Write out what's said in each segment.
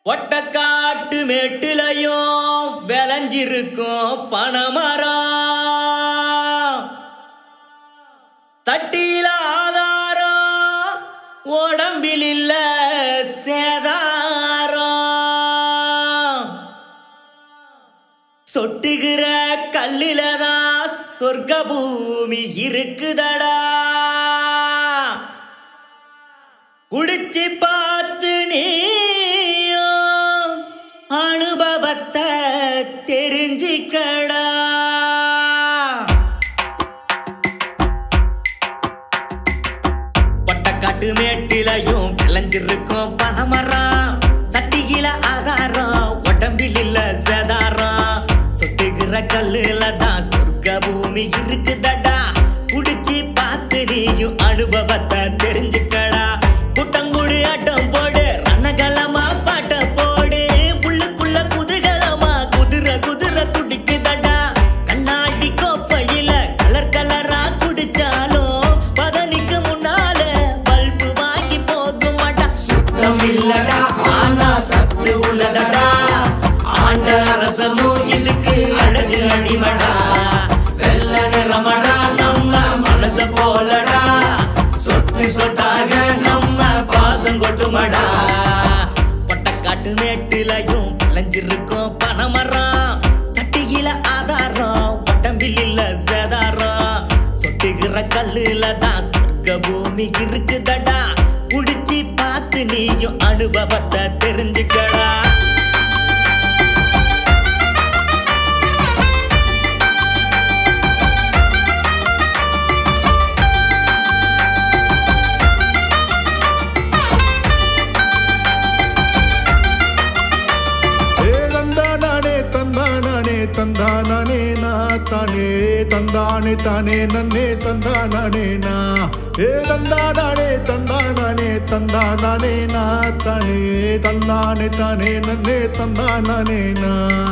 ஒட்டக்காட்டு மேட்டிலையும் விளைஞ்சிருக்கும் பனைமரம் சட்டியில ஆதாரம் உடம்பில் இல்ல சேதாரம் சொட்டுகிற கல்லில தான் சொர்க்க பூமி இருக்குதடா குடிச்சு பார்த்து நீயும் அனுபவத்தை தெரிஞ்சுக்கடா பட்டக்காட்டு மேட்டிலையும் விளைஞ்சிருக்கும் பனைமரம் சட்டியில ஆதாரம் உடம்பில் இல்ல சேதாரம் சொட்டுகிற கல்லுல தான் சொர்க்க பூமி இருக்குதடா குடிச்சு பார்த்து நீயும் அனுபவத்தை தெரிஞ்சுக்கடா குட்டங்குடி ஆட்டம் போடு ரணகலமா பாட்ட போடு உள்ளுக்குள்ள குதூகலமா குதிரை குதிரை துடிக்குதடா கண்ணாடி கோப்பையில கலர் கலரா குடிச்சாலும் பதனிக்கு முன்னால பல்பு வாங்கி போக மாட்டா சுத்தம் இல்லடா ஆனா சத்து உள்ளதடா ஆண்ட அரசமும் இதுக்கு அழகு அடிமடா வெள்ள நிறமடா நம்ம மனச போலடா சொட்டு சொட்டாக நம்ம பாசம் கொட்டுமடா பொட்டக்காட்டு மேட்டிலையும் விளைஞ்சிருக்கும் பனைமரம் சட்டியில ஆதாரம் உடம்பில் இல்ல சேதாரம் சொட்டுகிற கல்லுல தான் சொர்க்க பூமி இருக்குதடா குடிச்சு பார்த்து நீயும் அனுபவத்தை தெரிஞ்சுக்கடா ஏ தந்தானே தந்தானே தந்தானே நா தானே தந்தானே தானே நன்னே தந்தானே நா ஏ தந்தானே தந்தானே தந்தானே நா தானே தந்தானே தானே நன்னே தந்தானே நா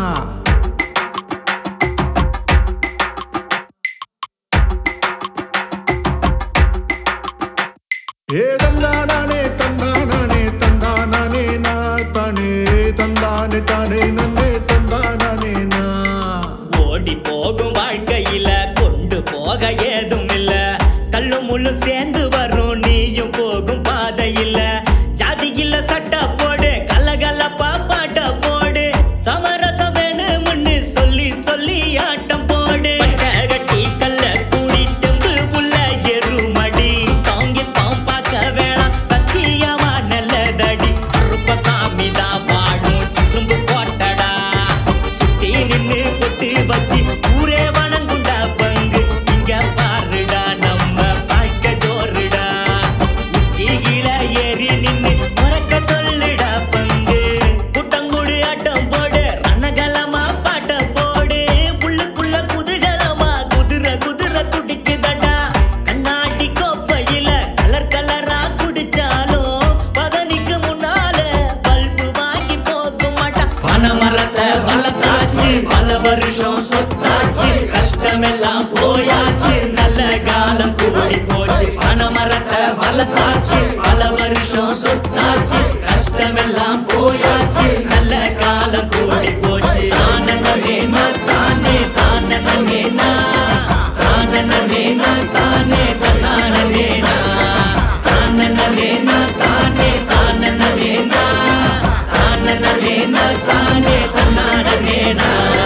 ஏ தந்தானே தந்தானே தந்தானே நா தானே தந்தானே தானே நன்னே தந்தானே நா ஓடி போகும் வாழ்க்கையில கொண்டு போக ஏதும் இல்ல கல்லு முள்ளு சேர்ந்து வரும் நீயும் போகும் பாதையில ஜாதி இல்ல சட்டை போடு கலகலப்பா பாட்ட போடு சமரசம் வேணும்னு சொல்லி சொல்லி ஆட்டம் போடு பட்டை கட்டி கல்ல கூடி தெம்பு புள்ள எருமடி தாங்கி தாம் பார்க்க வேணாம் சத்தியமா நல்லதடி கருப்பசாமி தான் வாழும் திரும்பு கோட்டடா சுத்தி நின்னு பொட்டு வச்சு ஊரே வணங்குண்டா பங்கு இங்க பாருடா நம்ம வாழ்க்கை ஜோருடா உச்சியில ஏறி நின்னு மறக்க சொல்லுடா பங்கு குட்டங்குடி ஆட்டம் போடு ரணகலமா பாட்ட போடு உள்ளுக்குள்ள குதூகலமா குதிரை குதிரை துடிக்குதடா கண்ணாடி கோப்பையில கலர் கலரா குடிச்சாலும் பதனிக்கு முன்னால பல்பு வாங்கி போக மாட்டான் பனைமரத்தை வளர்த்தாச்சு பல வருஷம் சொத்தாச்சு கஷ்டமெல்லாம் போயாச்சு நல்ல காலம் கூடி போச்சு பனைமரத்தை வளர்த்தாச்சு பல வருஷம் சொத்தாச்சு கஷ்டமெல்லாம் போயாச்சு நல்ல காலம் கூடி போச்சு தானே தானே தானே தானே தானே தானே தானே தானே தானே தானே தானே தானே